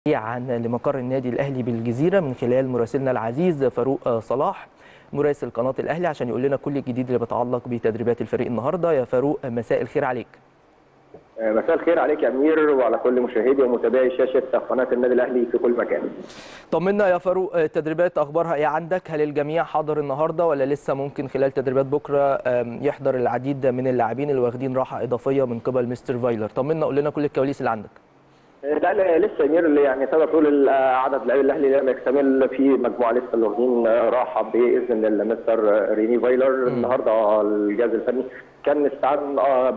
سريعا لمقر النادي الاهلي بالجزيره من خلال مراسلنا العزيز فاروق صلاح مراسل قناه الاهلي عشان يقول لنا كل الجديد اللي بيتعلق بتدريبات الفريق النهارده يا فاروق مساء الخير عليك مساء الخير عليك يا امير وعلى كل مشاهدي ومتابعي شاشه قناه النادي الاهلي في كل مكان. طمنا يا فاروق التدريبات اخبارها ايه عندك؟ هل الجميع حاضر النهارده ولا لسه ممكن خلال تدريبات بكره يحضر العديد من اللاعبين اللي واخدين راحه اضافيه من قبل مستر فايلر؟ طمنا قول لنا كل الكواليس اللي عندك. لا لسه امير اللي يعني تقدر تقول عدد لاعبي الاهلي لم يكتمل في مجموعه لسه اللي واخدين راحه باذن الله مستر ريني فايلر النهارده الجهاز الفني كان استعان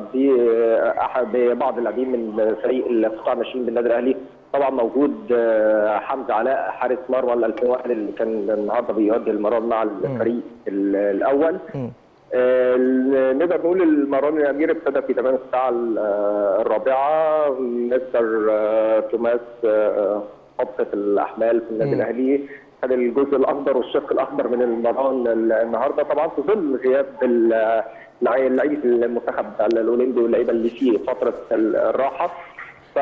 باحد ببعض اللاعبين من فريق القطاع الناشئين بالنادي الاهلي طبعا موجود حمزه علاء حارس مرمى ال 2001 اللي كان النهارده بيوجه المران مع الفريق الاول آه نقدر نقول المران الامير ابتدى في تمام الساعه الرابعه مستر آه توماس آه خبطه الاحمال في النادي الاهلي خد الجزء الاخضر والشق الاخضر من المران النهارده طبعا في ظل غياب لعيبه المنتخب الاولمبي واللعيبه اللي في فتره الراحه ف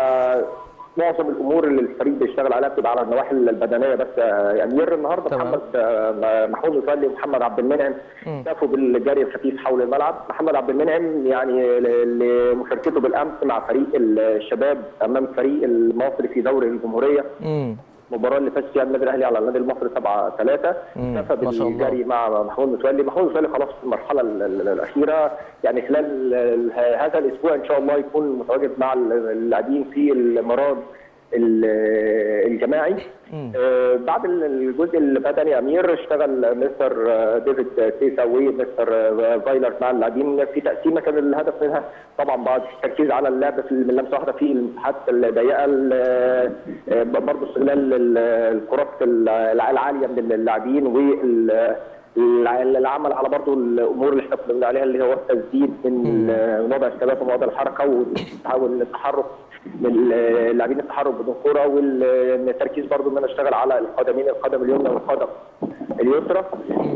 معظم الامور اللي الفريق بيشتغل عليها بتبقى على النواحي البدنيه بس يا امير النهارده تمام. محمد محمود متولي ومحمد عبد المنعم شافوا بالجري الخفيف حول الملعب محمد عبد المنعم يعني لمشاركته بالامس مع فريق الشباب امام فريق المصري في دوري الجمهوريه امم المباراه اللي فاز فيها النادي الاهلي على النادي المصري 7 3 مم. كفى ما شاء الله. بالجري مع محمود متولي محمود متولي خلاص في المرحله ال- ال- الاخيره يعني خلال ال- هذا الاسبوع ان شاء الله يكون متواجد مع اللاعبين في المران ال- الجماعي مم. آه، بعد الجزء البدني يا امير اشتغل مستر آه، ديفيد سيسا ومستر آه، فايلر مع اللاعبين في تقسيمه كان الهدف منها طبعا بعد التركيز على اللعب في من لمسه واحده في المساحات الضيقه ال- برضه استغلال ال- الكرات الع- العاليه من اللاعبين وال العمل على برضه الامور اللي احنا كنا بنقول عليها اللي هو التسديد من من وضع الثبات ووضع الحركه وتحاول التحرك من اللاعبين التحرك بدون كوره والتركيز برضه ان انا اشتغل على القدمين القدم اليمنى والقدم اليسرى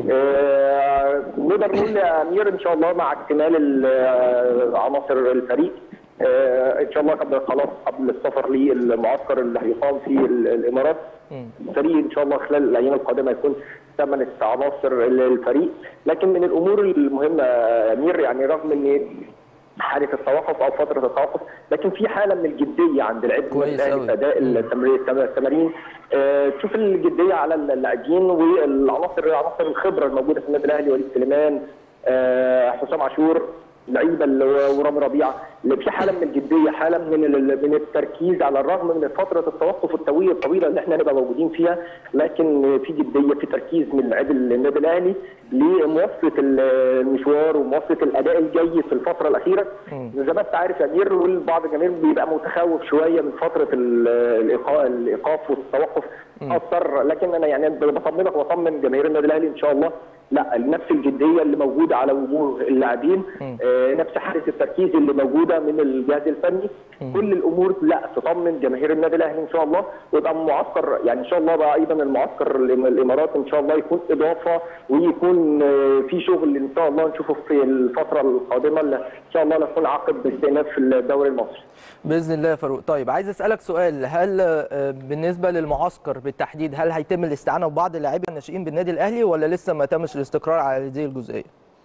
آه، نقدر نقول يا امير ان شاء الله مع اكتمال ال- عناصر الفريق آه، ان شاء الله قبل خلاص قبل السفر للمعسكر اللي هيقام في ال- الامارات الفريق ان شاء الله خلال الايام القادمه يكون ثمنت عناصر الفريق لكن من الامور المهمه يا امير يعني رغم ان حاله التوقف او فتره التوقف لكن في حاله من الجديه عند العبد كويس الأهلي أوي. في اداء التمرين- التمارين آه، تشوف الجديه على اللاعبين والعناصر عناصر الخبره الموجوده في النادي الاهلي وليد سليمان آه، حسام عاشور لعيبه اللي هو ورامي ربيعه اللي في حاله من الجديه حاله من ال- من التركيز على الرغم من فتره التوقف الطويله الطويله اللي احنا هنبقى موجودين فيها لكن في جديه في تركيز من لاعبي النادي الاهلي لمواصله المشوار ومواصله الاداء الجيد في الفتره الاخيره زي ما انت عارف يا امير والبعض الجماهير بيبقى متخوف شويه من فتره ال- الإيقا- الايقاف والتوقف اثر لكن انا يعني بطمنك وبطمن جماهير النادي الاهلي ان شاء الله لا نفس الجديه اللي موجوده على وجوه اللاعبين آه، نفس حاله التركيز اللي موجوده من الجهاز الفني كل الامور لا تطمن جماهير النادي الاهلي ان شاء الله ويبقى معسكر يعني ان شاء الله بقى ايضا المعسكر الإم- الامارات ان شاء الله يكون اضافه ويكون آه، في شغل ان شاء الله نشوفه في الفتره القادمه اللي ان شاء الله نكون عقب استئناف الدوري المصري باذن الله يا فاروق طيب عايز اسالك سؤال هل آه، بالنسبه للمعسكر بالتحديد هل هيتم الاستعانه ببعض اللاعبين الناشئين بالنادي الاهلي ولا لسه ما تمش الاستقرار على هذه الجزئيه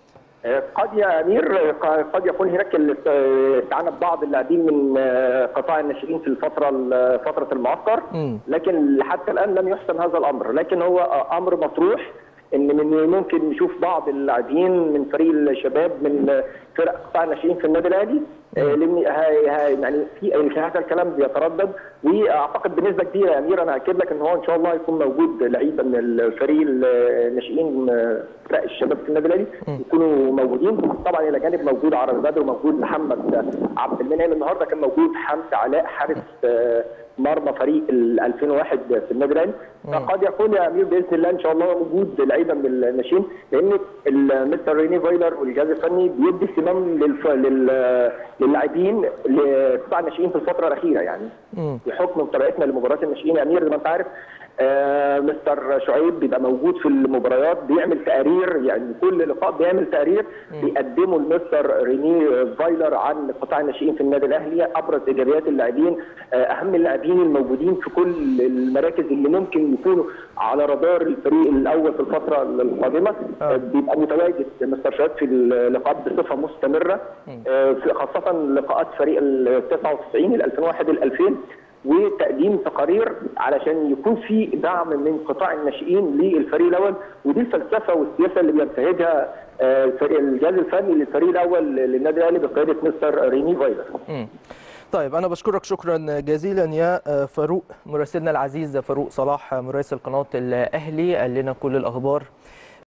قد يا امير قد يكون هناك الاستعانه ببعض اللاعبين من قطاع الناشئين في الفتره فتره المعسكر مم. لكن حتى الان لم يحسم هذا الامر لكن هو امر مطروح ان من ممكن نشوف بعض اللاعبين من فريق الشباب من فرق قطاع الناشئين في النادي الاهلي آه، لان هاي- هاي- يعني في هذا الكلام بيتردد واعتقد بنسبه كبيره يا امير انا اكد لك ان هو ان شاء الله يكون موجود لعيبه من الفريق الناشئين آه، فرق الشباب في النادي الاهلي يكونوا موجودين طبعا الى جانب موجود عرب بدر وموجود محمد عبد المنعم النهارده كان موجود حمزه علاء حارس آه، مرمى فريق ال 2001 في النادي الاهلي فقد يكون يا امير باذن الله ان شاء الله وجود لعيبه من الناشئين لان المستر ريني فايلر والجهاز الفني بيدي اهتمام للف... لل... للاعبين لقطاع الناشئين في الفتره الاخيره يعني مم. بحكم متابعتنا لمباريات الناشئين يا امير زي ما انت عارف آه مستر شعيب بيبقى موجود في المباريات بيعمل تقارير يعني كل لقاء بيعمل تقرير بيقدمه المستر ريني فايلر عن قطاع الناشئين في النادي الاهلي ابرز ايجابيات اللاعبين آه اهم اللاعبين اللاعبين الموجودين في كل المراكز اللي ممكن يكونوا على رادار الفريق الاول في الفتره القادمه آه. بيبقى متواجد مستر شهاب في اللقاءات بصفه مستمره آه، في- خاصه لقاءات فريق ال 99 ال 2001 ال 2000 وتقديم تقارير علشان يكون في دعم من قطاع الناشئين للفريق الاول ودي الفلسفه والسياسه اللي بينتهجها آه، الفريق الجهاز الفني للفريق الاول للنادي الاهلي بقياده مستر ريني فايلر. مم. طيب انا بشكرك شكرا جزيلا يا آه، فاروق مراسلنا العزيز فاروق صلاح مراسل قناه الاهلي قال لنا كل الاخبار